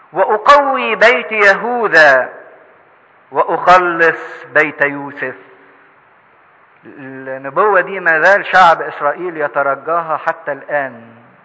واقوي بيت يهوذا واخلص بيت يوسف النبوة دي ما زال شعب إسرائيل يترجاها حتى الآن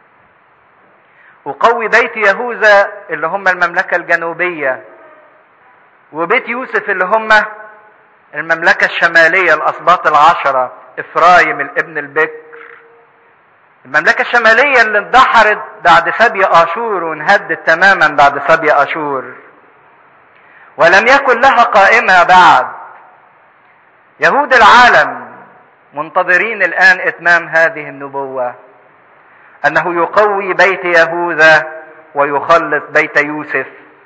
وقوي بيت يهوذا اللي هم المملكة الجنوبية وبيت يوسف اللي هم المملكة الشمالية الأسباط العشرة إفرايم الابن البكر المملكة الشمالية اللي اندحرت بعد سبي آشور وانهدت تماما بعد سبي آشور ولم يكن لها قائمة بعد يهود العالم منتظرين الآن إتمام هذه النبوة أنه يقوي بيت يهوذا ويخلص بيت يوسف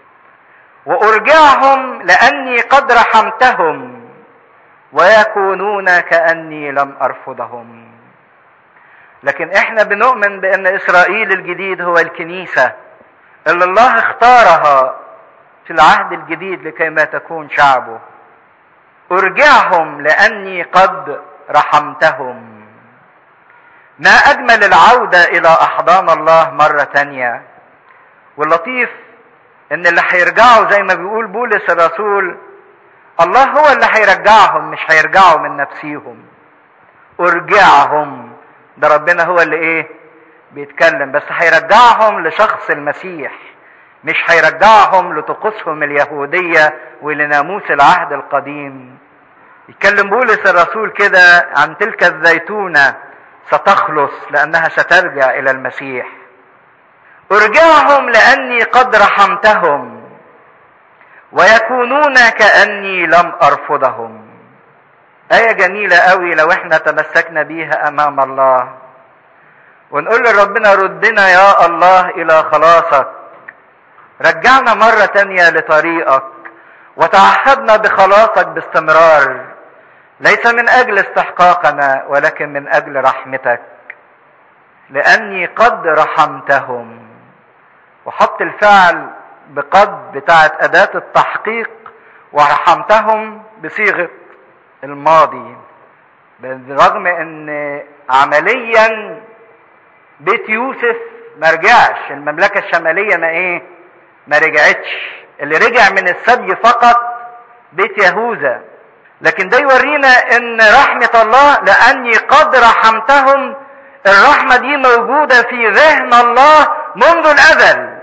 وأرجعهم لأني قد رحمتهم ويكونون كأني لم أرفضهم لكن احنا بنؤمن بأن إسرائيل الجديد هو الكنيسة اللي الله اختارها في العهد الجديد لكي ما تكون شعبه ارجعهم لاني قد رحمتهم ما اجمل العودة الى احضان الله مرة تانية واللطيف ان اللي هيرجعوا زي ما بيقول بولس الرسول الله هو اللي هيرجعهم مش هيرجعوا من نفسيهم ارجعهم ده ربنا هو اللي ايه بيتكلم بس هيرجعهم لشخص المسيح مش هيرجعهم لطقوسهم اليهودية ولناموس العهد القديم يتكلم بولس الرسول كده عن تلك الزيتونة ستخلص لأنها سترجع إلى المسيح ارجعهم لأني قد رحمتهم ويكونون كأني لم أرفضهم آية جميلة قوي لو احنا تمسكنا بيها أمام الله ونقول لربنا ردنا يا الله إلى خلاصك رجعنا مرة تانية لطريقك وتعهدنا بخلاصك باستمرار ليس من أجل استحقاقنا ولكن من أجل رحمتك لأني قد رحمتهم وحط الفعل بقد بتاعت أداة التحقيق ورحمتهم بصيغة الماضي بالرغم ان عمليا بيت يوسف ما رجعش المملكة الشمالية ما ايه ما رجعتش اللي رجع من السبي فقط بيت يهوذا لكن ده يورينا ان رحمة الله لاني قد رحمتهم الرحمة دي موجودة في ذهن الله منذ الازل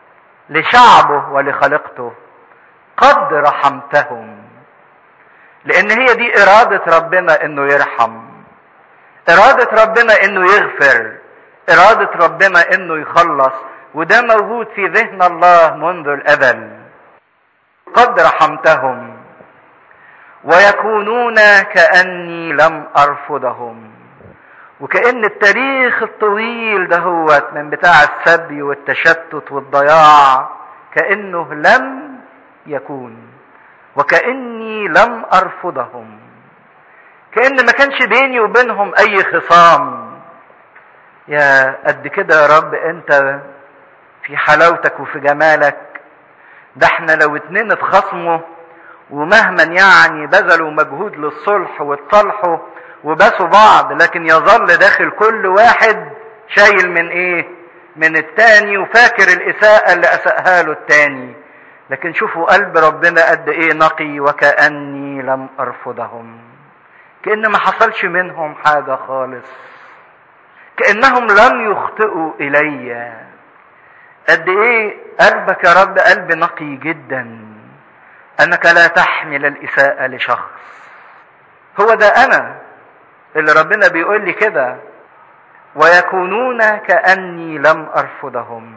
لشعبه ولخلقته قد رحمتهم لان هي دي ارادة ربنا انه يرحم ارادة ربنا انه يغفر ارادة ربنا انه يخلص وده موجود في ذهن الله منذ الازل قد رحمتهم ويكونون كاني لم ارفضهم وكان التاريخ الطويل دهوت من بتاع السبي والتشتت والضياع كانه لم يكون وكاني لم ارفضهم كان ما كانش بيني وبينهم اي خصام يا قد كده يا رب انت في حلاوتك وفي جمالك ده احنا لو اتنين اتخاصموا ومهما يعني بذلوا مجهود للصلح واتصالحوا وباسوا بعض لكن يظل داخل كل واحد شايل من ايه من التاني وفاكر الاساءة اللي اساءها له التاني لكن شوفوا قلب ربنا قد ايه نقي وكأني لم ارفضهم كأن ما حصلش منهم حاجة خالص كأنهم لم يخطئوا الي قد ايه قلبك يا رب قلب نقي جدا انك لا تحمل الاساءة لشخص هو ده انا اللي ربنا بيقول لي كده ويكونون كاني لم ارفضهم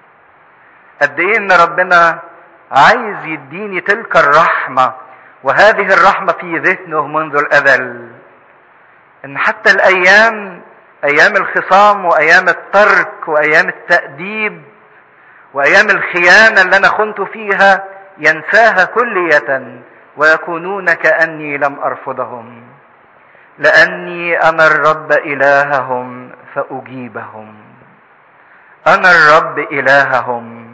قد ايه ان ربنا عايز يديني تلك الرحمه وهذه الرحمه في ذهنه منذ الازل ان حتى الايام ايام الخصام وايام الترك وايام التاديب وايام الخيانه اللي انا خنت فيها ينساها كليه ويكونون كاني لم ارفضهم لاني انا الرب الههم فاجيبهم انا الرب الههم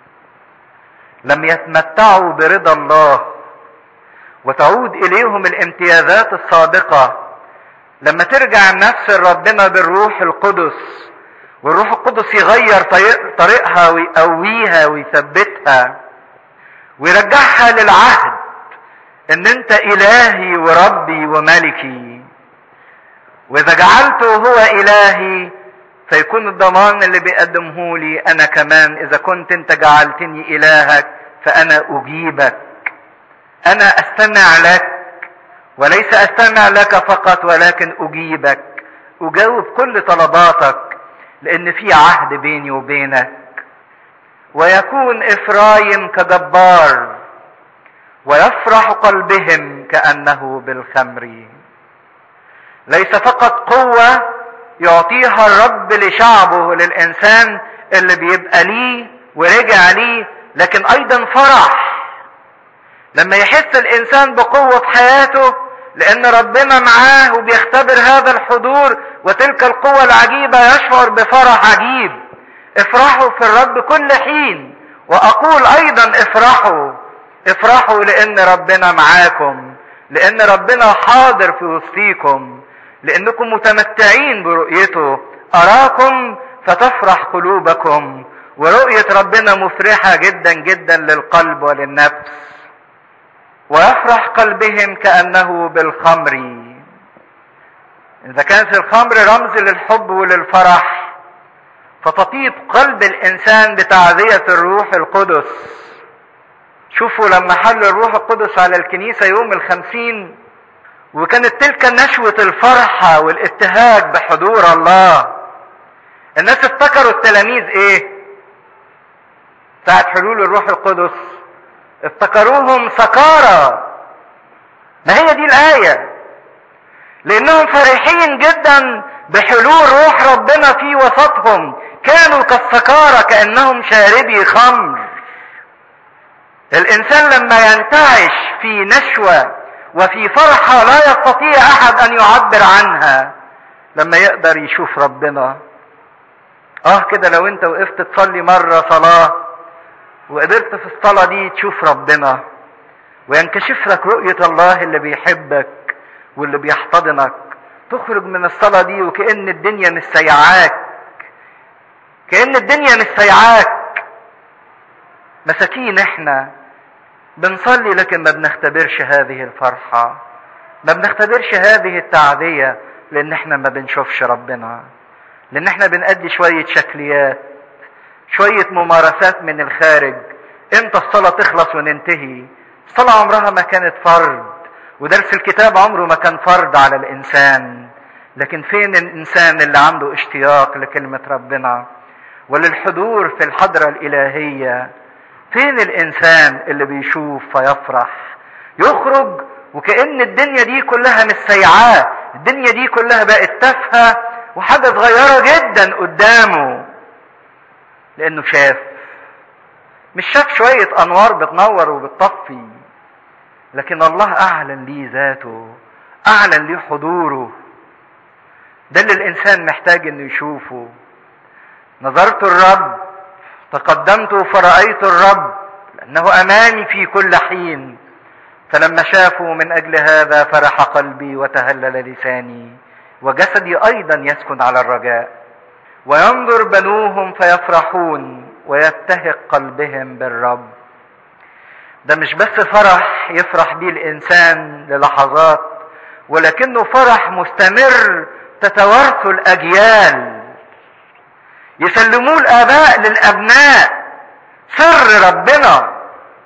لم يتمتعوا برضا الله وتعود اليهم الامتيازات السابقه لما ترجع نفس ربنا بالروح القدس والروح القدس يغير طريقها ويقويها ويثبتها ويرجعها للعهد ان انت الهي وربي وملكي واذا جعلته هو الهي فيكون الضمان اللي بيقدمه لي انا كمان اذا كنت انت جعلتني الهك فانا اجيبك انا استمع لك وليس استمع لك فقط ولكن اجيبك اجاوب كل طلباتك لان في عهد بيني وبينك ويكون افرايم كجبار ويفرح قلبهم كانه بالخمر ليس فقط قوه يعطيها الرب لشعبه للانسان اللي بيبقى ليه ورجع ليه لكن ايضا فرح لما يحس الانسان بقوه حياته لان ربنا معاه وبيختبر هذا الحضور وتلك القوه العجيبه يشعر بفرح عجيب افرحوا في الرب كل حين واقول ايضا افرحوا افرحوا لان ربنا معاكم لان ربنا حاضر في وسطيكم لانكم متمتعين برؤيته اراكم فتفرح قلوبكم ورؤيه ربنا مفرحه جدا جدا للقلب وللنفس ويفرح قلبهم كانه بالخمر اذا كانت الخمر رمز للحب وللفرح فتطيب قلب الانسان بتعزيه الروح القدس شوفوا لما حل الروح القدس على الكنيسه يوم الخمسين وكانت تلك نشوة الفرحة والابتهاج بحضور الله الناس افتكروا التلاميذ ايه ساعة حلول الروح القدس افتكروهم سكارى ما هي دي الآية لأنهم فرحين جدا بحلول روح ربنا في وسطهم كانوا كالسكارى كأنهم شاربي خمر الإنسان لما ينتعش في نشوة وفي فرحة لا يستطيع أحد أن يعبر عنها لما يقدر يشوف ربنا اه كده لو انت وقفت تصلي مرة صلاة وقدرت في الصلاة دي تشوف ربنا وينكشف لك رؤية الله اللي بيحبك واللي بيحتضنك تخرج من الصلاة دي وكأن الدنيا مش سيعاك كأن الدنيا مش سيعاك مساكين احنا بنصلي لكن ما بنختبرش هذه الفرحة ما بنختبرش هذه التعذية لان احنا ما بنشوفش ربنا لان احنا بنأدي شوية شكليات شوية ممارسات من الخارج امتى الصلاة تخلص وننتهي الصلاة عمرها ما كانت فرض ودرس الكتاب عمره ما كان فرض على الانسان لكن فين الانسان اللي عنده اشتياق لكلمة ربنا وللحضور في الحضرة الالهية فين الانسان اللي بيشوف فيفرح يخرج وكأن الدنيا دي كلها مش سيعاه الدنيا دي كلها بقت تافهة وحاجة صغيرة جدا قدامه لانه شاف مش شاف شوية انوار بتنور وبتطفي لكن الله اعلن ليه ذاته اعلن ليه حضوره ده اللي الانسان محتاج انه يشوفه نظرت الرب تقدمت فرأيت الرب لأنه أمامي في كل حين فلما شافوا من أجل هذا فرح قلبي وتهلل لساني وجسدي أيضا يسكن على الرجاء وينظر بنوهم فيفرحون ويبتهق قلبهم بالرب ده مش بس فرح يفرح بيه الإنسان للحظات ولكنه فرح مستمر تتوارثه الأجيال يسلموه الاباء للابناء سر ربنا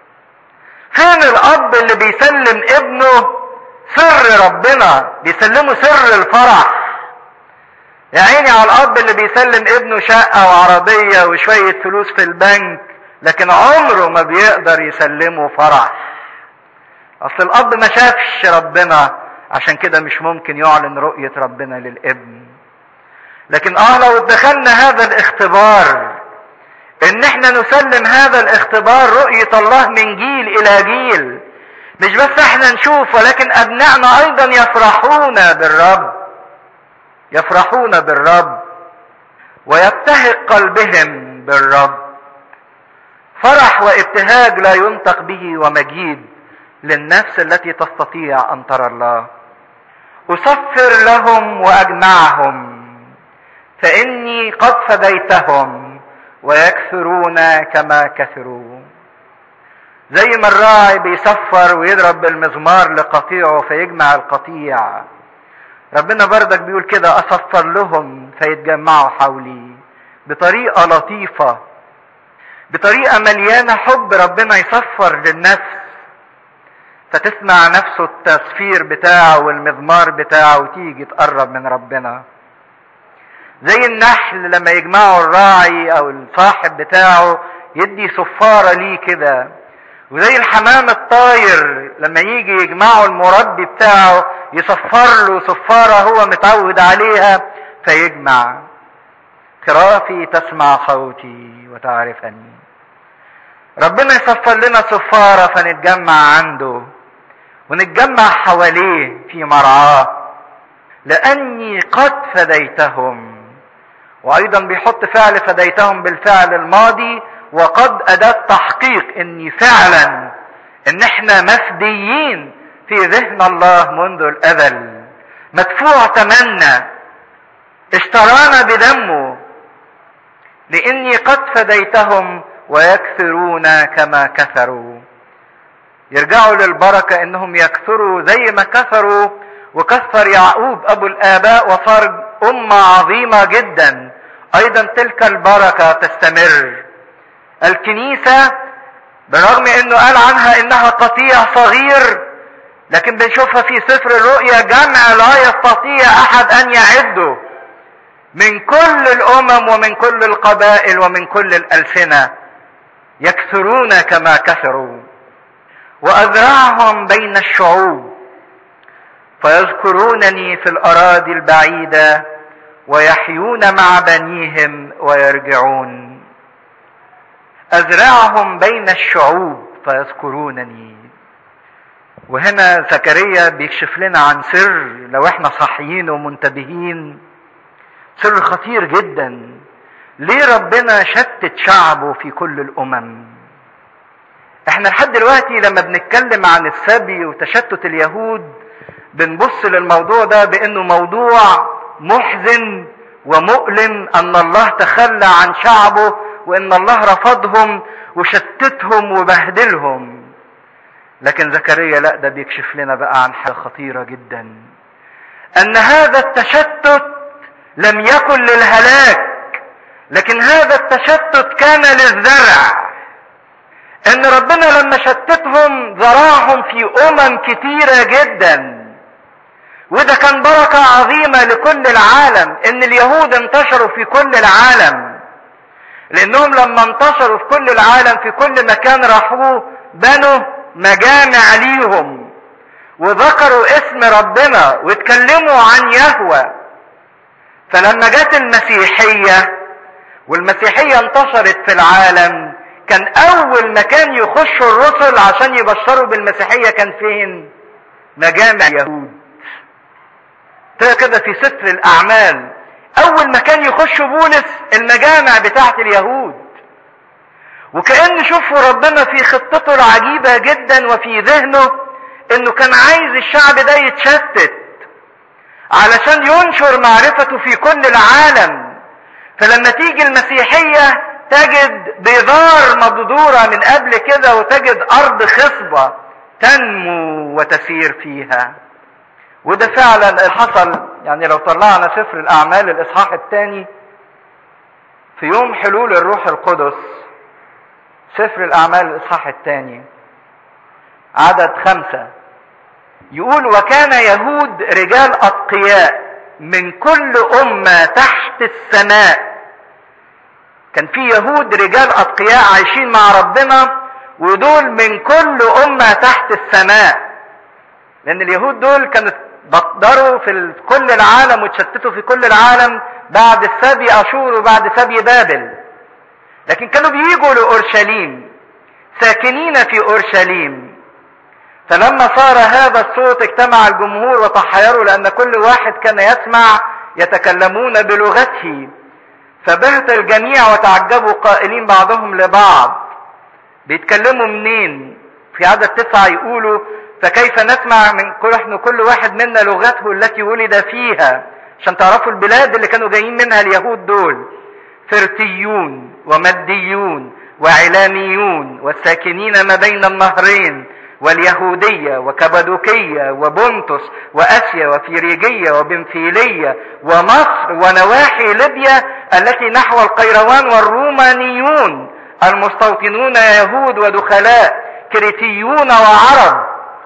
فين الاب اللي بيسلم ابنه سر ربنا بيسلمه سر الفرح يا عيني على الاب اللي بيسلم ابنه شقه وعربيه وشويه فلوس في البنك لكن عمره ما بيقدر يسلمه فرح اصل الاب ما شافش ربنا عشان كده مش ممكن يعلن رؤيه ربنا للابن لكن اه لو دخلنا هذا الاختبار ان احنا نسلم هذا الاختبار رؤية الله من جيل الى جيل مش بس احنا نشوف ولكن ابنائنا ايضا يفرحون بالرب يفرحون بالرب ويبتهق قلبهم بالرب فرح وابتهاج لا ينطق به ومجيد للنفس التي تستطيع ان ترى الله اسفر لهم واجمعهم فاني قد فديتهم ويكثرون كما كثروا زي ما الراعي بيصفر ويضرب بالمزمار لقطيعه فيجمع القطيع ربنا بردك بيقول كده اصفر لهم فيتجمعوا حولي بطريقة لطيفة بطريقة مليانة حب ربنا يصفر للنفس فتسمع نفسه التصفير بتاعه والمزمار بتاعه وتيجي تقرب من ربنا زي النحل لما يجمعوا الراعي او الصاحب بتاعه يدي صفارة ليه كده وزي الحمام الطاير لما يجي يجمعوا المربي بتاعه يصفر له صفارة هو متعود عليها فيجمع خرافي تسمع صوتي وتعرفني ربنا يصفر لنا صفارة فنتجمع عنده ونتجمع حواليه في مرعاه لأني قد فديتهم وأيضا بيحط فعل فديتهم بالفعل الماضي وقد أداة تحقيق إني فعلا إن إحنا مفديين في ذهن الله منذ الأزل مدفوع تمنى اشترانا بدمه لاني قد فديتهم ويكثرون كما كثروا يرجعوا للبركة انهم يكثروا زي ما كثروا وكثر يعقوب ابو الاباء وصار امة عظيمة جدا ايضا تلك البركة تستمر الكنيسة برغم انه قال عنها انها قطيع صغير لكن بنشوفها في سفر الرؤيا جمع لا يستطيع احد ان يعده من كل الامم ومن كل القبائل ومن كل الالسنه يكثرون كما كثروا وازرعهم بين الشعوب فيذكرونني في الاراضي البعيده ويحيون مع بنيهم ويرجعون ازرعهم بين الشعوب فيذكرونني وهنا زكريا بيكشف لنا عن سر لو احنا صحيين ومنتبهين سر خطير جدا ليه ربنا شتت شعبه في كل الامم احنا لحد دلوقتي لما بنتكلم عن السبي وتشتت اليهود بنبص للموضوع ده بانه موضوع محزن ومؤلم ان الله تخلى عن شعبه وان الله رفضهم وشتتهم وبهدلهم لكن زكريا لا ده بيكشف لنا بقى عن حاجه خطيره جدا ان هذا التشتت لم يكن للهلاك لكن هذا التشتت كان للزرع ان ربنا لما شتتهم زرعهم في امم كتيره جدا وده كان بركه عظيمه لكل العالم ان اليهود انتشروا في كل العالم لانهم لما انتشروا في كل العالم في كل مكان راحوه بنوا مجامع ليهم وذكروا اسم ربنا واتكلموا عن يهوه فلما جت المسيحيه والمسيحيه انتشرت في العالم كان اول مكان يخشوا الرسل عشان يبشروا بالمسيحيه كان فين مجامع يهود كده في سفر الاعمال اول مكان يخشوا بولس المجامع بتاعت اليهود وكأن شوفوا ربنا في خطته العجيبة جدا وفي ذهنه انه كان عايز الشعب ده يتشتت علشان ينشر معرفته في كل العالم فلما تيجي المسيحية تجد بذار مبذورة من قبل كده وتجد أرض خصبة تنمو وتسير فيها وده فعلا اللي حصل يعني لو طلعنا سفر الأعمال الإصحاح الثاني في يوم حلول الروح القدس سفر الأعمال الإصحاح الثاني عدد خمسة يقول وكان يهود رجال أتقياء من كل أمة تحت السماء كان في يهود رجال أتقياء عايشين مع ربنا ودول من كل أمة تحت السماء لأن اليهود دول كانت بقدروا في كل العالم وتشتتوا في كل العالم بعد السبي أشور وبعد سبي بابل لكن كانوا بيجوا لأورشليم ساكنين في أورشليم فلما صار هذا الصوت اجتمع الجمهور وتحيروا لأن كل واحد كان يسمع يتكلمون بلغته فبهت الجميع وتعجبوا قائلين بعضهم لبعض بيتكلموا منين في عدد تسعة يقولوا فكيف نسمع من كل احنا كل واحد منا لغته التي ولد فيها عشان تعرفوا البلاد اللي كانوا جايين منها اليهود دول فرتيون ومديون وعلاميون والساكنين ما بين النهرين واليهودية وكبدوكية وبنطس وأسيا وفيريجية وبنفيلية ومصر ونواحي ليبيا التي نحو القيروان والرومانيون المستوطنون يهود ودخلاء كريتيون وعرب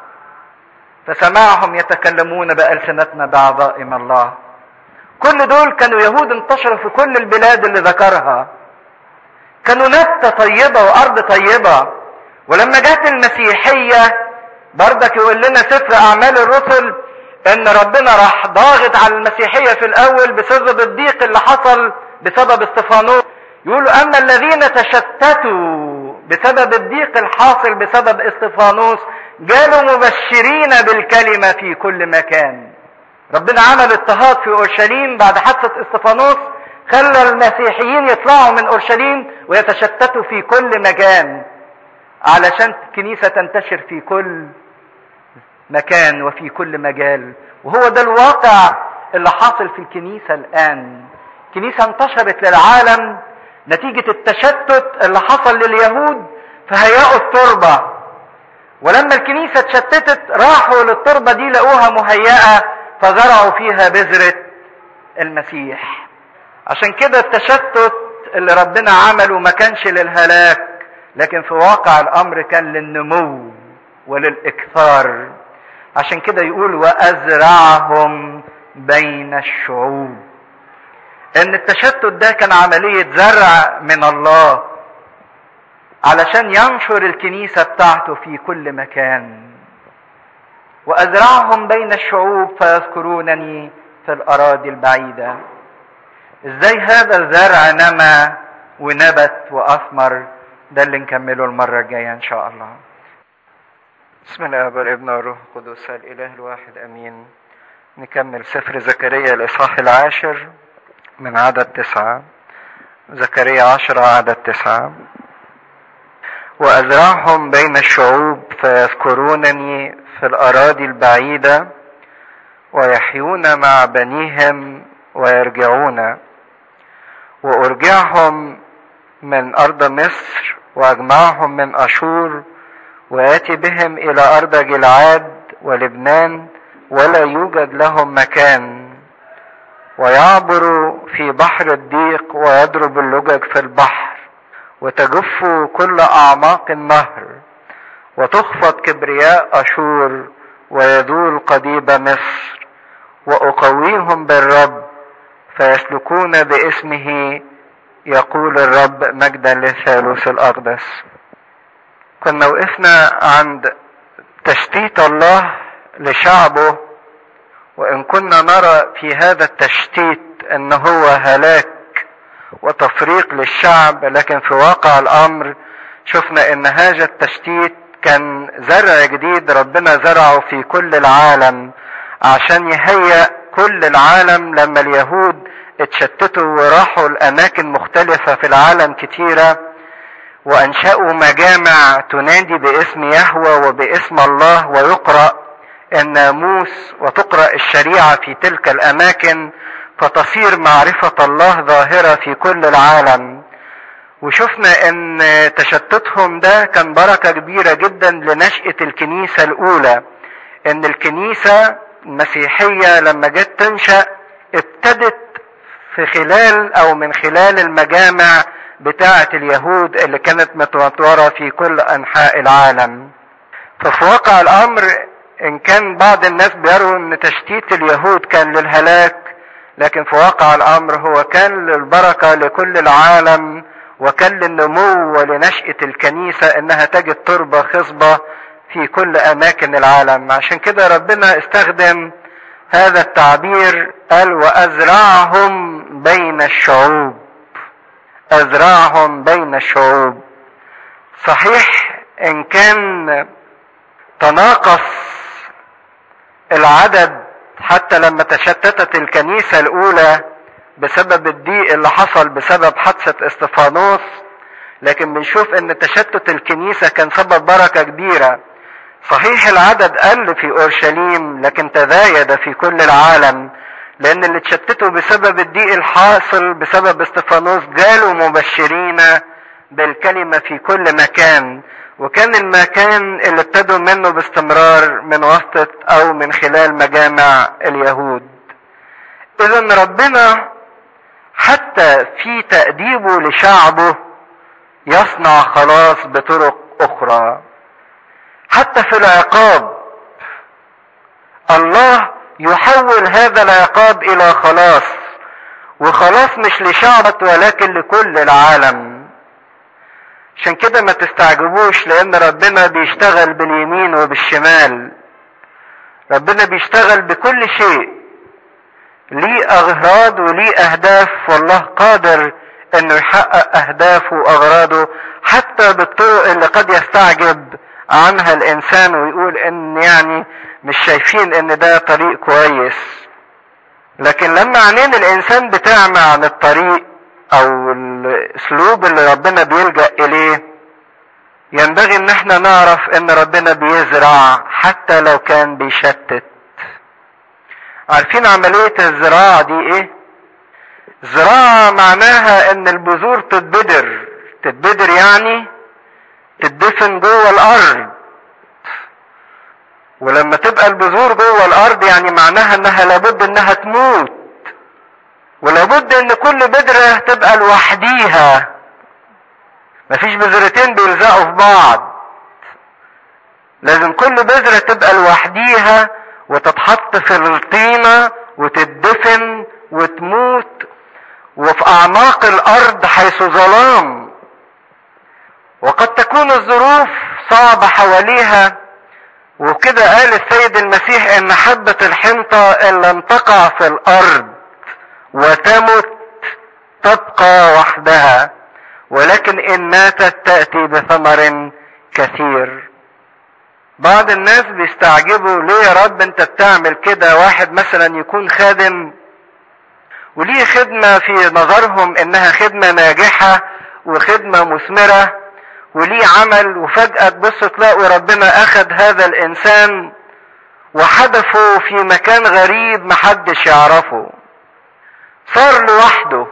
فسمعهم يتكلمون بألسنتنا بعظائم الله كل دول كانوا يهود انتشروا في كل البلاد اللي ذكرها كانوا نبتة طيبة وأرض طيبة ولما جت المسيحية بردك يقول لنا سفر أعمال الرسل إن ربنا راح ضاغط على المسيحية في الأول بسبب الضيق اللي حصل بسبب استفانوس يقولوا أما الذين تشتتوا بسبب الضيق الحاصل بسبب استفانوس جالوا مبشرين بالكلمة في كل مكان ربنا عمل اضطهاد في اورشليم بعد حادثه استفانوس خلى المسيحيين يطلعوا من اورشليم ويتشتتوا في كل مكان علشان الكنيسه تنتشر في كل مكان وفي كل مجال وهو ده الواقع اللي حاصل في الكنيسه الان الكنيسه انتشرت للعالم نتيجه التشتت اللي حصل لليهود فهيئوا التربه ولما الكنيسه اتشتتت راحوا للتربه دي لقوها مهيئه فزرعوا فيها بذرة المسيح عشان كده التشتت اللي ربنا عمله ما كانش للهلاك لكن في واقع الامر كان للنمو وللاكثار عشان كده يقول وازرعهم بين الشعوب ان التشتت ده كان عملية زرع من الله علشان ينشر الكنيسة بتاعته في كل مكان وازرعهم بين الشعوب فيذكرونني في الاراضي البعيده ازاي هذا الزرع نما ونبت واثمر ده اللي نكمله المره الجايه ان شاء الله بسم الله والابن والروح القدس الاله الواحد امين نكمل سفر زكريا الاصحاح العاشر من عدد تسعه زكريا عشرة عدد تسعة وأزرعهم بين الشعوب فيذكرونني في الأراضي البعيدة ويحيون مع بنيهم ويرجعون وأرجعهم من أرض مصر وأجمعهم من أشور وآتي بهم إلى أرض جلعاد ولبنان ولا يوجد لهم مكان ويعبر في بحر الضيق ويضرب اللجج في البحر وتجف كل أعماق النهر وتخفض كبرياء أشور ويذول قضيب مصر وأقويهم بالرب فيسلكون باسمه يقول الرب مجدا للثالوث الأقدس كنا وقفنا عند تشتيت الله لشعبه وإن كنا نرى في هذا التشتيت أن هو هلاك وتفريق للشعب لكن في واقع الأمر شفنا أن هذا التشتيت كان زرع جديد ربنا زرعه في كل العالم عشان يهيأ كل العالم لما اليهود اتشتتوا وراحوا لأماكن مختلفة في العالم كتيرة وأنشأوا مجامع تنادي باسم يهوى وباسم الله ويقرأ الناموس وتقرأ الشريعة في تلك الأماكن فتصير معرفة الله ظاهرة في كل العالم وشفنا ان تشتتهم ده كان بركة كبيرة جدا لنشأة الكنيسة الاولى ان الكنيسة المسيحية لما جت تنشأ ابتدت في خلال او من خلال المجامع بتاعة اليهود اللي كانت متوترة في كل انحاء العالم ففي واقع الامر ان كان بعض الناس بيروا ان تشتيت اليهود كان للهلاك لكن في واقع الامر هو كان للبركة لكل العالم وكان للنمو ولنشأة الكنيسة انها تجد تربة خصبة في كل اماكن العالم عشان كده ربنا استخدم هذا التعبير قال وازرعهم بين الشعوب ازرعهم بين الشعوب صحيح ان كان تناقص العدد حتى لما تشتتت الكنيسة الاولى بسبب الضيق اللي حصل بسبب حادثة استفانوس لكن بنشوف ان تشتت الكنيسة كان سبب بركة كبيرة صحيح العدد قل في اورشليم لكن تزايد في كل العالم لان اللي اتشتتوا بسبب الضيق الحاصل بسبب استفانوس جالوا مبشرين بالكلمة في كل مكان وكان المكان اللي ابتدوا منه باستمرار من واسطة او من خلال مجامع اليهود اذا ربنا حتى في تأديبه لشعبه يصنع خلاص بطرق اخرى حتى في العقاب الله يحول هذا العقاب الى خلاص وخلاص مش لشعبك ولكن لكل العالم عشان كده ما تستعجبوش لان ربنا بيشتغل باليمين وبالشمال ربنا بيشتغل بكل شيء ليه اغراض وليه اهداف والله قادر انه يحقق اهدافه واغراضه حتى بالطرق اللي قد يستعجب عنها الانسان ويقول ان يعني مش شايفين ان ده طريق كويس لكن لما عينين الانسان بتعمى عن الطريق او الاسلوب اللي ربنا بيلجأ اليه ينبغي ان احنا نعرف ان ربنا بيزرع حتى لو كان بيشتت عارفين عملية الزراعة دي ايه زراعة معناها ان البذور تتبدر تتبدر يعني تدفن جوه الارض ولما تبقى البذور جوه الارض يعني معناها انها لابد انها تموت ولابد ان كل بذرة تبقى لوحديها مفيش بذرتين بيلزقوا في بعض لازم كل بذرة تبقى لوحديها وتتحط في الطينة وتدفن وتموت وفي اعماق الارض حيث ظلام وقد تكون الظروف صعبة حواليها وكده قال السيد المسيح ان حبة الحنطة ان لم تقع في الارض وتمت تبقى وحدها ولكن ان ماتت تأتي بثمر كثير بعض الناس بيستعجبوا ليه يا رب انت بتعمل كده واحد مثلا يكون خادم وليه خدمة في نظرهم انها خدمة ناجحة وخدمة مثمرة وليه عمل وفجأة تبصوا تلاقوا ربنا اخد هذا الانسان وحدفه في مكان غريب محدش يعرفه صار لوحده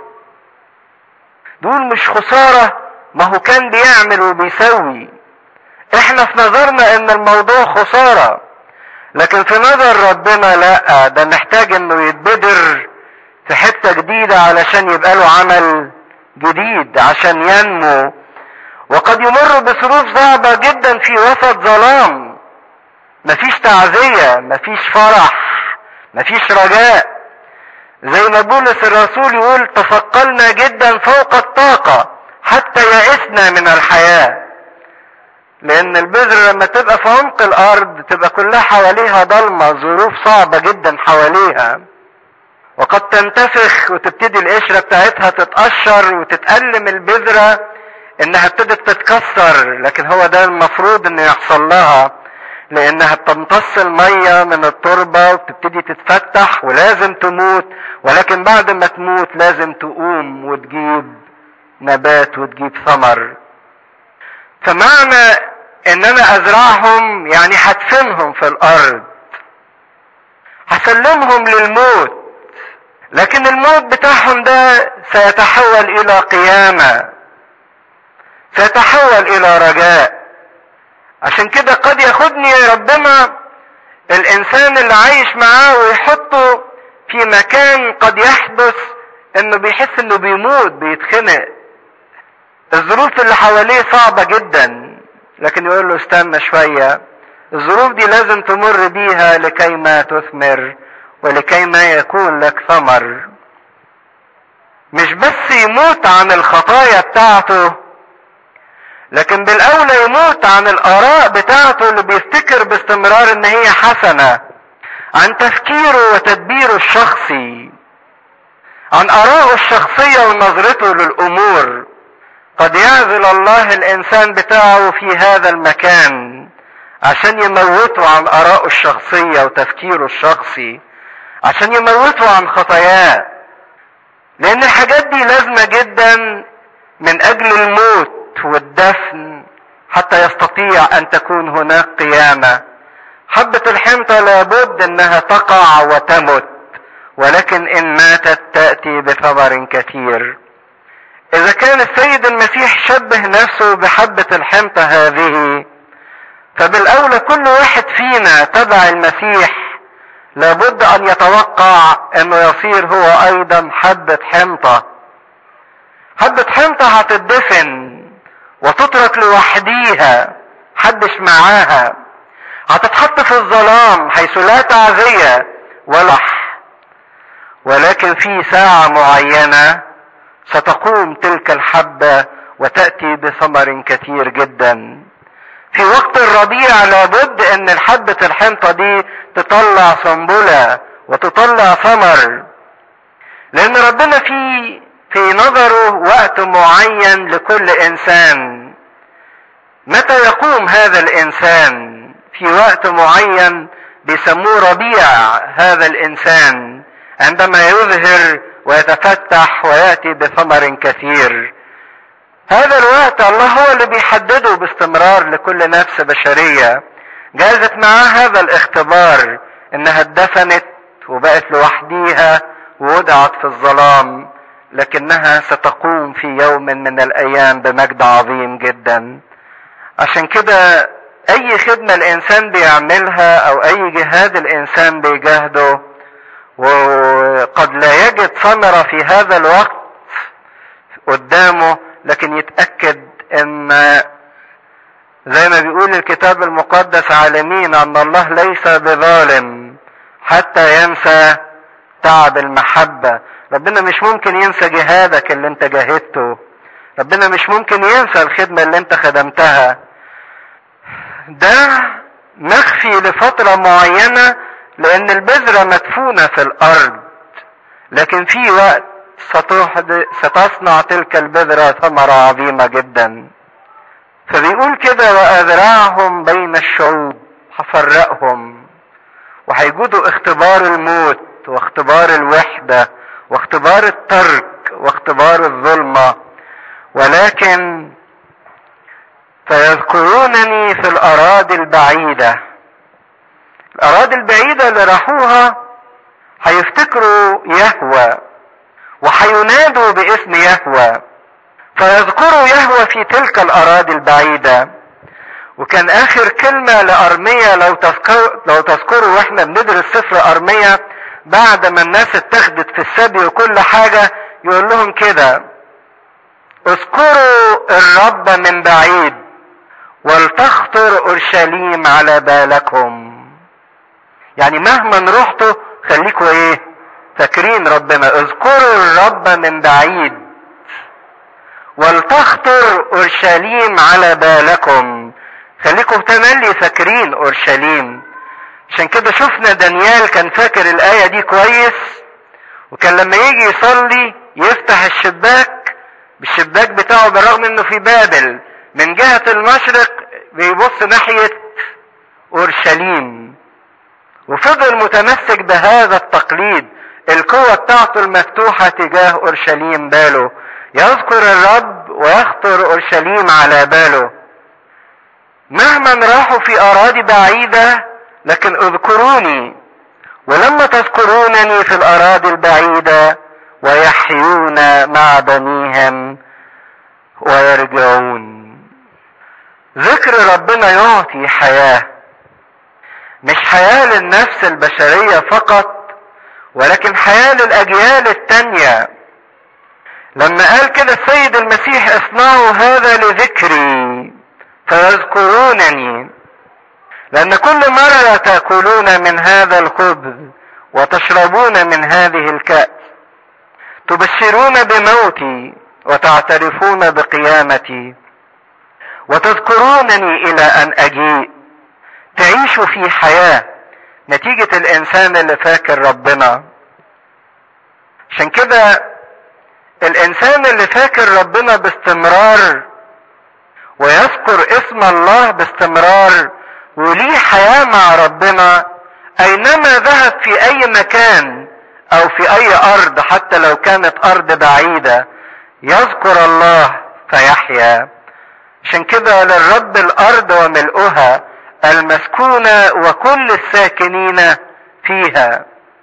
دول مش خسارة ما هو كان بيعمل وبيسوي احنا في نظرنا ان الموضوع خسارة لكن في نظر ربنا لا ده محتاج انه يتبدر في حتة جديدة علشان يبقى له عمل جديد عشان ينمو وقد يمر بظروف صعبة جدا في وسط ظلام مفيش تعزية مفيش فرح مفيش رجاء زي ما بولس الرسول يقول تثقلنا جدا فوق الطاقة حتى يئسنا من الحياة لان البذرة لما تبقى في عمق الارض تبقى كلها حواليها ضلمة ظروف صعبة جدا حواليها وقد تنتفخ وتبتدي القشرة بتاعتها تتقشر وتتألم البذرة انها ابتدت تتكسر لكن هو ده المفروض انه يحصل لها لانها بتمتص المية من التربة وبتبتدي تتفتح ولازم تموت ولكن بعد ما تموت لازم تقوم وتجيب نبات وتجيب ثمر فمعنى ان انا ازرعهم يعني هدفنهم في الارض هسلمهم للموت لكن الموت بتاعهم ده سيتحول الى قيامة سيتحول الى رجاء عشان كده قد ياخدني ربنا الانسان اللي عايش معاه ويحطه في مكان قد يحدث انه بيحس انه بيموت بيتخنق الظروف اللي حواليه صعبة جدا لكن يقول له استنى شوية الظروف دي لازم تمر بيها لكي ما تثمر ولكي ما يكون لك ثمر مش بس يموت عن الخطايا بتاعته لكن بالاولى يموت عن الاراء بتاعته اللي بيفتكر باستمرار ان هي حسنة عن تفكيره وتدبيره الشخصي عن ارائه الشخصية ونظرته للامور قد يعزل الله الانسان بتاعه في هذا المكان عشان يموته عن ارائه الشخصية وتفكيره الشخصي عشان يموته عن خطاياه لان الحاجات دي لازمة جدا من اجل الموت والدفن حتى يستطيع ان تكون هناك قيامة حبة الحنطة لابد انها تقع وتمت ولكن ان ماتت تاتي بثمر كثير اذا كان السيد المسيح شبه نفسه بحبه الحنطه هذه فبالاولى كل واحد فينا تبع المسيح لابد ان يتوقع انه يصير هو ايضا حبه حنطه حبه حنطه هتدفن وتترك لوحديها حدش معاها هتتحط في الظلام حيث لا تعزية ولا ولكن في ساعة معينة ستقوم تلك الحبة وتأتي بثمر كثير جدا في وقت الربيع لابد ان الحبة الحنطة دي تطلع سنبلة وتطلع ثمر لان ربنا في في نظره وقت معين لكل انسان متى يقوم هذا الانسان في وقت معين بيسموه ربيع هذا الانسان عندما يظهر ويتفتح وياتي بثمر كثير هذا الوقت الله هو اللي بيحدده باستمرار لكل نفس بشريه جازت معاه هذا الاختبار انها اتدفنت وبقت لوحديها ووضعت في الظلام لكنها ستقوم في يوم من الايام بمجد عظيم جدا عشان كده اي خدمة الانسان بيعملها او اي جهاد الانسان بيجاهده وقد لا يجد ثمرة في هذا الوقت قدامه لكن يتأكد ان زي ما بيقول الكتاب المقدس عالمين ان الله ليس بظالم حتى ينسى تعب المحبة ربنا مش ممكن ينسى جهادك اللي انت جاهدته ربنا مش ممكن ينسى الخدمة اللي انت خدمتها ده مخفي لفترة معينة لان البذرة مدفونة في الارض لكن في وقت ستصنع تلك البذرة ثمرة عظيمة جدا فبيقول كده وأذرعهم بين الشعوب هفرقهم وهيجودوا اختبار الموت واختبار الوحدة واختبار الترك واختبار الظلمة ولكن فيذكرونني في الأراضي البعيدة الأراضي البعيدة اللي راحوها هيفتكروا يهوى وهينادوا باسم يهوى فيذكروا يهوى في تلك الأراضي البعيدة وكان آخر كلمة لأرمية لو تذكر لو تذكروا واحنا بندرس سفر أرمية بعد ما الناس اتخذت في السبي وكل حاجة يقول لهم كده اذكروا الرب من بعيد ولتخطر اورشليم على بالكم يعني مهما رحتوا خليكوا ايه فاكرين ربنا اذكروا الرب من بعيد ولتخطر اورشليم على بالكم خليكم تملي فاكرين اورشليم عشان كده شفنا دانيال كان فاكر الايه دي كويس وكان لما يجي يصلي يفتح الشباك بالشباك بتاعه بالرغم انه في بابل من جهة المشرق بيبص ناحية اورشليم وفضل متمسك بهذا التقليد القوة بتاعته المفتوحة تجاه اورشليم باله يذكر الرب ويخطر اورشليم على باله مهما راحوا في اراضي بعيدة لكن اذكروني ولما تذكرونني في الاراضي البعيدة ويحيون مع بنيهم ويرجعون ذكر ربنا يعطي حياة مش حياة للنفس البشرية فقط ولكن حياة للأجيال التانية لما قال كده السيد المسيح اصنعوا هذا لذكري فيذكرونني لأن كل مرة تأكلون من هذا الخبز وتشربون من هذه الكأس تبشرون بموتي وتعترفون بقيامتي وتذكرونني الى ان اجيء تعيشوا في حياة نتيجة الانسان اللي فاكر ربنا عشان كده الانسان اللي فاكر ربنا باستمرار ويذكر اسم الله باستمرار وليه حياة مع ربنا اينما ذهب في اي مكان او في اي ارض حتى لو كانت ارض بعيدة يذكر الله فيحيا عشان كده للرب الارض وملؤها المسكونة وكل الساكنين فيها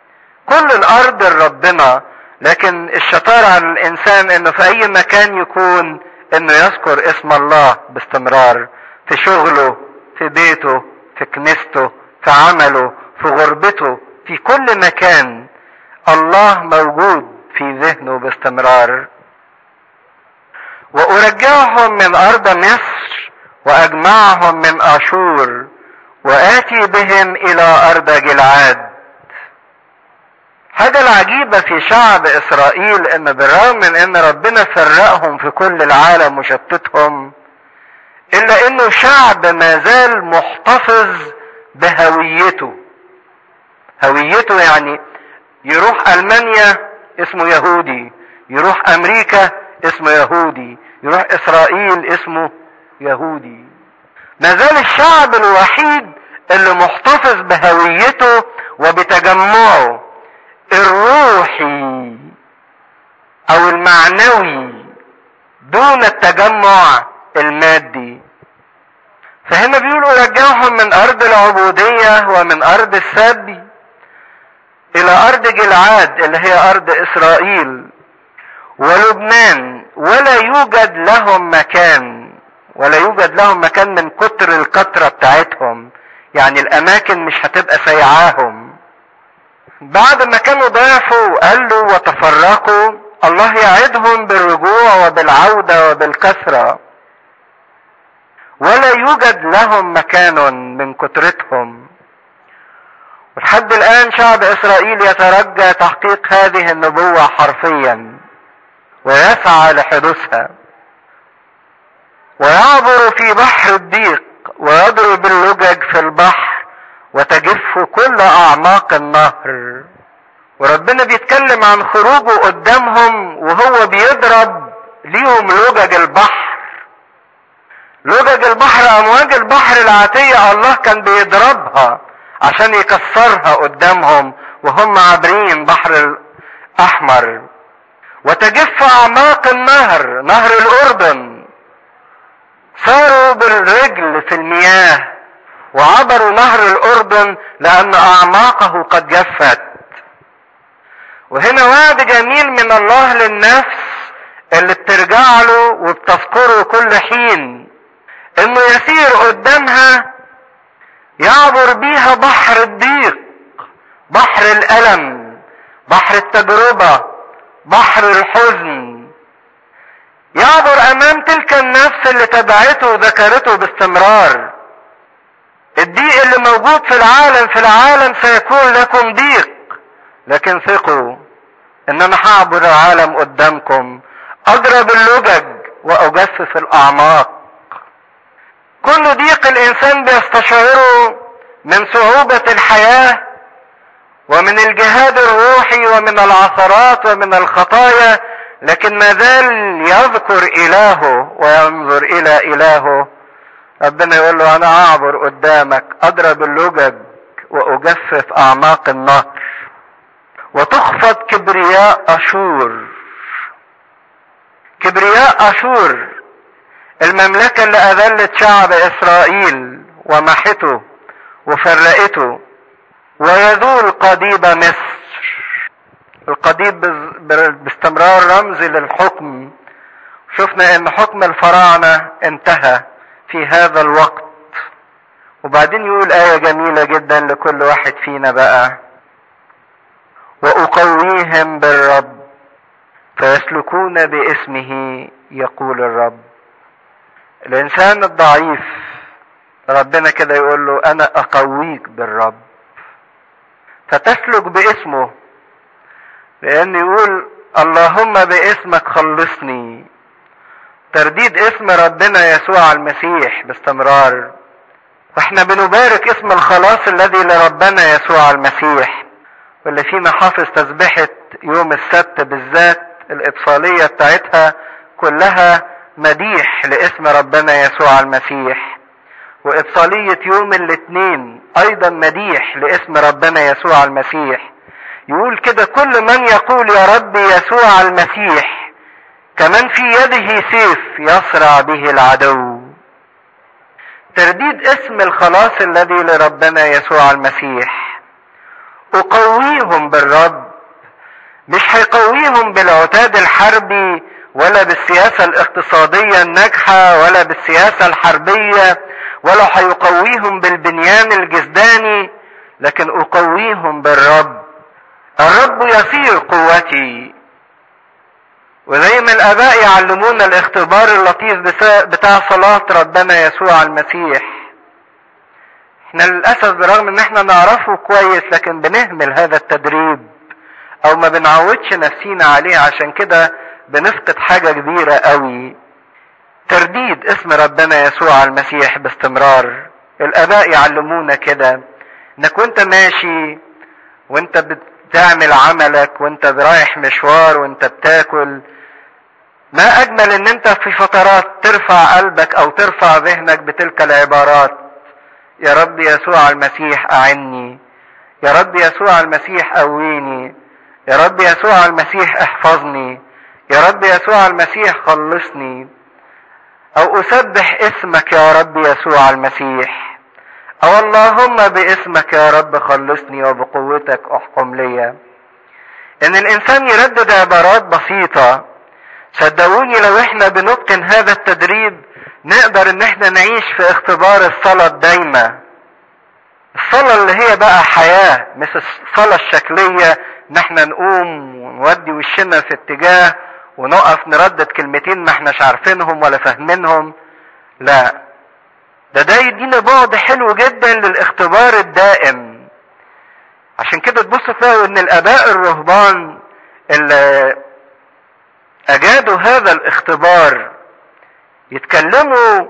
كل الارض لربنا لكن الشطارة على الانسان انه في اي مكان يكون انه يذكر اسم الله باستمرار في شغله في بيته في كنيسته في عمله في غربته في كل مكان الله موجود في ذهنه باستمرار وارجعهم من ارض مصر واجمعهم من اشور واتي بهم الى ارض جلعاد حاجة العجيبة في شعب اسرائيل ان بالرغم من ان ربنا فرقهم في كل العالم وشتتهم الا انه شعب ما زال محتفظ بهويته هويته يعني يروح المانيا اسمه يهودي يروح امريكا اسمه يهودي يروح اسرائيل اسمه يهودي ما زال الشعب الوحيد اللي محتفظ بهويته وبتجمعه الروحي او المعنوي دون التجمع المادي فهنا بيقولوا رجعهم من ارض العبودية ومن ارض السبي الى ارض جلعاد اللي هي ارض اسرائيل ولبنان ولا يوجد لهم مكان ولا يوجد لهم مكان من كتر الكترة بتاعتهم يعني الاماكن مش هتبقى سيعاهم بعد ما كانوا ضعفوا قالوا وتفرقوا الله يعدهم بالرجوع وبالعودة وبالكثرة ولا يوجد لهم مكان من كترتهم ولحد الآن شعب إسرائيل يترجى تحقيق هذه النبوة حرفيا ويسعى لحدوثها ويعبر في بحر الضيق ويضرب اللجج في البحر وتجف كل اعماق النهر وربنا بيتكلم عن خروجه قدامهم وهو بيضرب ليهم لجج البحر لجج البحر امواج البحر العاتية الله كان بيضربها عشان يكسرها قدامهم وهم عابرين بحر الاحمر وتجف اعماق النهر نهر الاردن ساروا بالرجل في المياه وعبروا نهر الاردن لان اعماقه قد جفت وهنا وعد جميل من الله للنفس اللي بترجع له وبتذكره كل حين انه يسير قدامها يعبر بيها بحر الضيق بحر الالم بحر التجربه بحر الحزن يعبر امام تلك النفس اللي تبعته وذكرته باستمرار الضيق اللي موجود في العالم في العالم سيكون لكم ضيق لكن ثقوا ان انا هعبر العالم قدامكم اضرب اللجج واجفف الاعماق كل ضيق الانسان بيستشعره من صعوبة الحياة ومن الجهاد الروحي ومن العثرات ومن الخطايا لكن ما زال يذكر الهه وينظر الى الهه ربنا يقول له انا اعبر قدامك اضرب اللجج واجفف اعماق النهر وتخفض كبرياء اشور كبرياء اشور المملكة اللي اذلت شعب اسرائيل ومحته وفرقته ويذول قضيب مصر القضيب باستمرار رمز للحكم شفنا ان حكم الفراعنة انتهى في هذا الوقت وبعدين يقول آية جميلة جدا لكل واحد فينا بقى وأقويهم بالرب فيسلكون باسمه يقول الرب الإنسان الضعيف ربنا كده يقول له أنا أقويك بالرب فتسلك باسمه لأن يقول اللهم باسمك خلصني ترديد اسم ربنا يسوع المسيح باستمرار واحنا بنبارك اسم الخلاص الذي لربنا يسوع المسيح واللي فينا حافظ تسبحة يوم السبت بالذات الإبصالية بتاعتها كلها مديح لاسم ربنا يسوع المسيح وإبصالية يوم الاثنين أيضا مديح لاسم ربنا يسوع المسيح يقول كده كل من يقول يا رب يسوع المسيح كمن في يده سيف يصرع به العدو ترديد اسم الخلاص الذي لربنا يسوع المسيح اقويهم بالرب مش هيقويهم بالعتاد الحربي ولا بالسياسة الاقتصادية الناجحة ولا بالسياسة الحربية ولا هيقويهم بالبنيان الجسداني لكن اقويهم بالرب الرب يصير قوتي وزي ما الاباء يعلمونا الاختبار اللطيف بتاع صلاة ربنا يسوع المسيح احنا للاسف برغم ان احنا نعرفه كويس لكن بنهمل هذا التدريب او ما بنعودش نفسينا عليه عشان كده بنفقد حاجة كبيرة قوي ترديد اسم ربنا يسوع المسيح باستمرار الاباء يعلمونا كده انك وانت ماشي وانت بتعمل عملك وانت رايح مشوار وانت بتاكل ما اجمل ان انت في فترات ترفع قلبك او ترفع ذهنك بتلك العبارات يا رب يسوع المسيح اعني يا رب يسوع المسيح قويني يا رب يسوع المسيح احفظني يا رب يسوع المسيح خلصني او اسبح اسمك يا رب يسوع المسيح او اللهم باسمك يا رب خلصني وبقوتك احكم لي ان الانسان يردد عبارات بسيطة صدقوني لو احنا بنتقن هذا التدريب نقدر ان احنا نعيش في اختبار الصلاة الدايمة الصلاة اللي هي بقى حياة مش الصلاة الشكلية ان احنا نقوم ونودي وشنا في اتجاه ونقف نردد كلمتين ما احناش عارفينهم ولا فاهمينهم لا ده ده يدينا بعد حلو جدا للاختبار الدائم عشان كده تبص تلاقوا ان الاباء الرهبان اللي اجادوا هذا الاختبار يتكلموا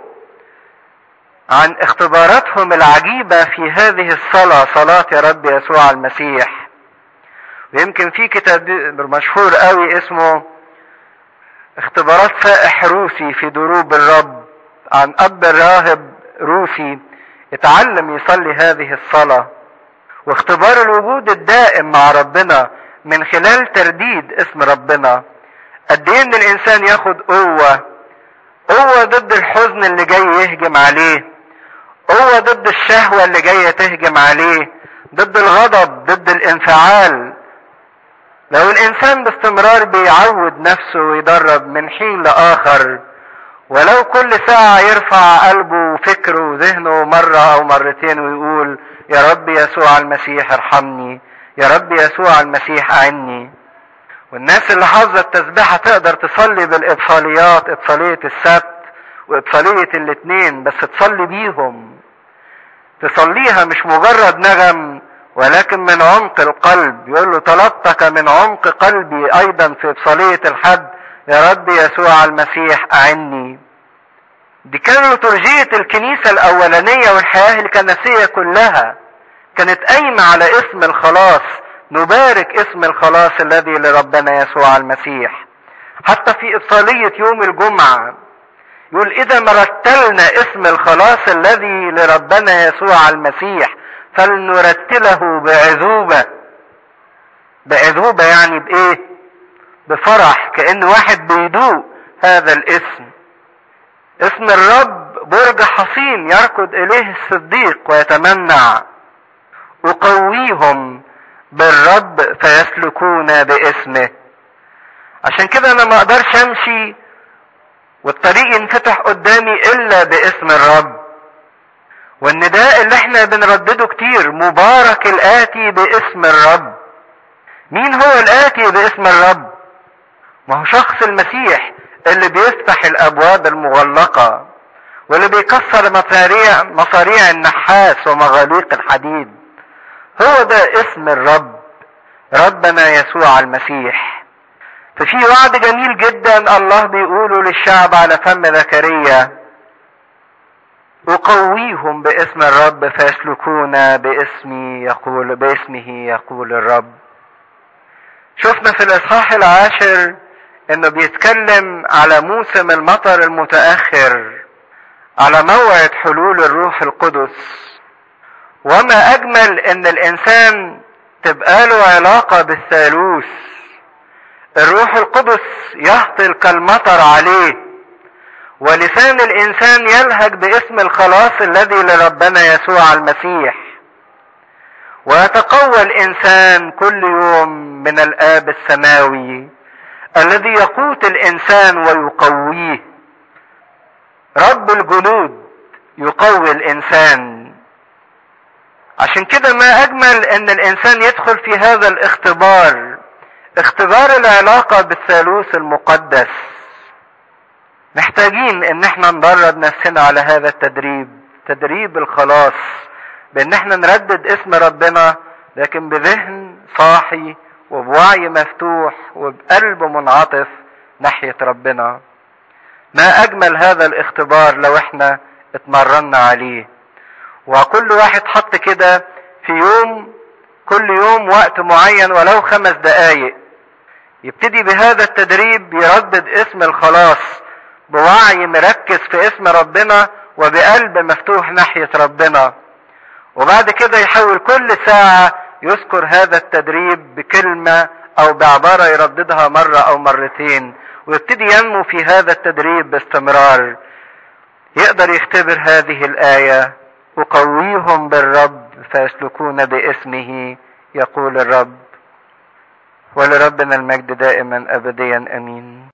عن اختباراتهم العجيبة في هذه الصلاة صلاة يا رب يسوع المسيح ويمكن في كتاب مشهور قوي اسمه اختبارات فائح روسي في دروب الرب عن اب راهب روسي اتعلم يصلي هذه الصلاة واختبار الوجود الدائم مع ربنا من خلال ترديد اسم ربنا قد ايه ان الانسان ياخد قوة قوة ضد الحزن اللي جاي يهجم عليه قوة ضد الشهوة اللي جاية تهجم عليه ضد الغضب ضد الانفعال لو الانسان باستمرار بيعود نفسه ويدرب من حين لاخر ولو كل ساعة يرفع قلبه وفكره وذهنه مرة او مرتين ويقول يا رب يسوع المسيح ارحمني يا رب يسوع المسيح اعني والناس اللي حافظة التسبيحة تقدر تصلي بالإبصاليات إبصالية السبت وإبصالية الاتنين بس تصلي بيهم تصليها مش مجرد نغم ولكن من عمق القلب يقول له طلبتك من عمق قلبي أيضا في إبصالية الحد يا رب يسوع المسيح أعني دي كانت لترجية الكنيسة الأولانية والحياة الكنسية كلها كانت قايمة على اسم الخلاص نبارك اسم الخلاص الذي لربنا يسوع المسيح حتى في إبصالية يوم الجمعة يقول إذا ما رتلنا اسم الخلاص الذي لربنا يسوع المسيح فلنرتله بعذوبة بعذوبة يعني بإيه؟ بفرح كأن واحد بيدوق هذا الاسم اسم الرب برج حصين يركض إليه الصديق ويتمنع أقويهم بالرب فيسلكون باسمه عشان كده انا ما اقدرش امشي والطريق ينفتح قدامي الا باسم الرب والنداء اللي احنا بنردده كتير مبارك الاتي باسم الرب مين هو الاتي باسم الرب ما هو شخص المسيح اللي بيفتح الابواب المغلقة واللي بيكسر مصاريع مصاريع النحاس ومغاليق الحديد هو ده اسم الرب ربنا يسوع المسيح ففي وعد جميل جدا الله بيقوله للشعب على فم زكريا أقويهم باسم الرب فيسلكون باسمي يقول باسمه يقول الرب شفنا في الإصحاح العاشر إنه بيتكلم على موسم المطر المتأخر على موعد حلول الروح القدس وما اجمل ان الانسان تبقى له علاقه بالثالوث الروح القدس يهطل كالمطر عليه ولسان الانسان يلهج باسم الخلاص الذي لربنا يسوع المسيح ويتقوى الانسان كل يوم من الاب السماوي الذي يقوت الانسان ويقويه رب الجنود يقوي الانسان عشان كده ما اجمل ان الانسان يدخل في هذا الاختبار اختبار العلاقه بالثالوث المقدس محتاجين ان احنا ندرب نفسنا على هذا التدريب تدريب الخلاص بان احنا نردد اسم ربنا لكن بذهن صاحي وبوعي مفتوح وبقلب منعطف ناحية ربنا ما اجمل هذا الاختبار لو احنا اتمرنا عليه وكل واحد حط كده في يوم كل يوم وقت معين ولو خمس دقايق يبتدي بهذا التدريب يردد اسم الخلاص بوعي مركز في اسم ربنا وبقلب مفتوح ناحية ربنا وبعد كده يحاول كل ساعة يذكر هذا التدريب بكلمة او بعبارة يرددها مرة او مرتين ويبتدي ينمو في هذا التدريب باستمرار يقدر يختبر هذه الآية أقويهم بالرب فيسلكون باسمه يقول الرب ولربنا المجد دائما أبديا أمين